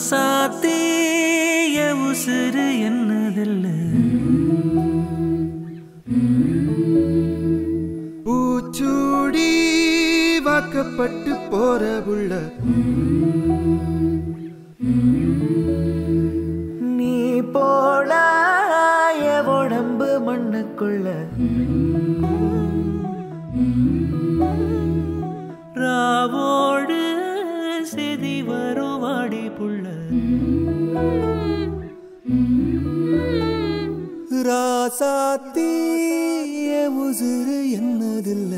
ராசாத்தீய உசுறு என்னதில்ல பூச்சூடி வாக்கப்பட்டு போற புள்ள நீ போடா என் உடம்பு மண்ணுக்குள்ள ராவோடு செதி வருவாடி புள்ள ராசாத்தீய உசுறு என்னதில்ல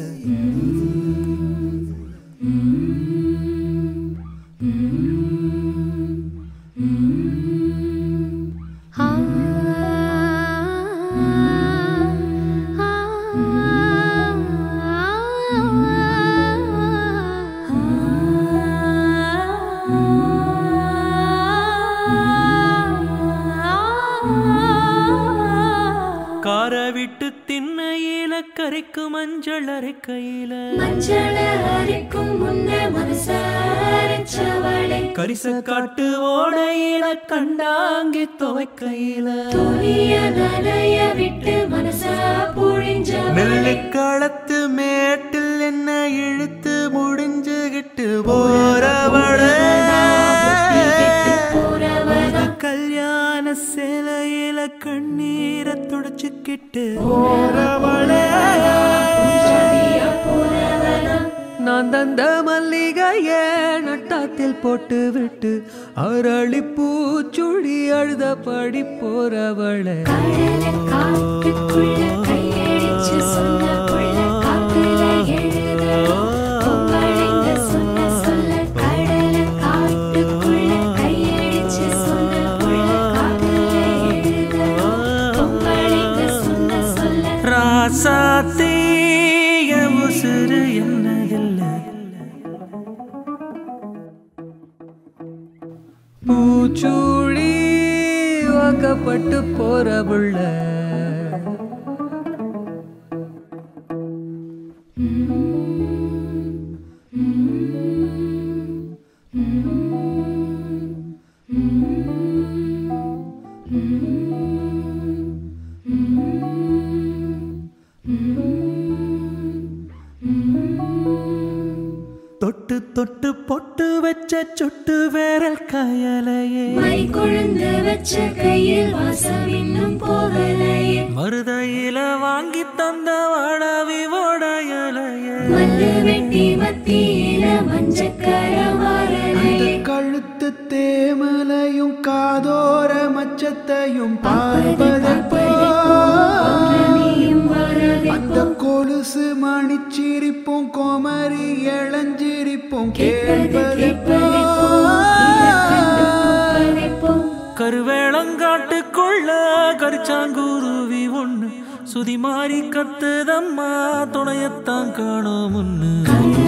கார விட்டு திண்ணையில கரைக்கு மஞ்சள் அரைக்கையில மஞ்சள அரைக்கும் முன்ன மனசாரச்சவளை கரிச காட்டு ஓடையில கண்டாங்கி துவைக்கையில துணிய நனைய விட்டு மனசா புழிஞ்சவளை நெல்லுக்களத்து மேட்டில் என்ன இழுத்து முடிஞ்சுகிட்டு போறவள போறவனா கல்யாண சேலையில கண்ணீரை துடைச்சுக்கிட்டு போறவளே சரியா போறவனா நான் தந்த மல்லிகைய நட்டாத்தில் போட்டு விட்டு அரளி பூச்சுடி அழுத படி போறவளே கடல காட்டுக்குள்ள கையடிச்சு சொன்ன புள்ள காத்துல எழுத பொங்கலைங்க சொன்ன சொல்ல கடல காட்டுக்குள்ள கையடிச்சு சொன்ன புள்ள காத்துல எழுத பொங்கலைங்க சொன்ன சொல்ல ராசாத்தீய உசுறு என்னதில்ல பூச்சூடி வாக்கப்பட்டு போற புள்ள தொட்டு தொட்டு பொட்டு வச்ச சுட்டு வேரல் கயலையே மை கொழுந்து வச்ச கையில் வாசம் இன்னும் போகலையே மருதையில வாங்கி தந்த வாடவி ஓடையலையே மல்லு வெட்டி மத்தியில மஞ்சக்கர மாறலையே கழுத்து தேமலையும் காதோர மச்சத்தையும் பார்ப்பதற்போ பௌர்ணமியும் வரவே அந்த கொலுசு மணிச்சிரிப்பும் கோமரி இளஞ்சிரிப்பும் கேட்பதற்போ கருவேளங்காட்டுக்குள்ள கரிச்சாங்குருவி ஒண்ணு சுதி மாறி கத்துதம்மா துணையத்தான் காணோம் ஒண்ணு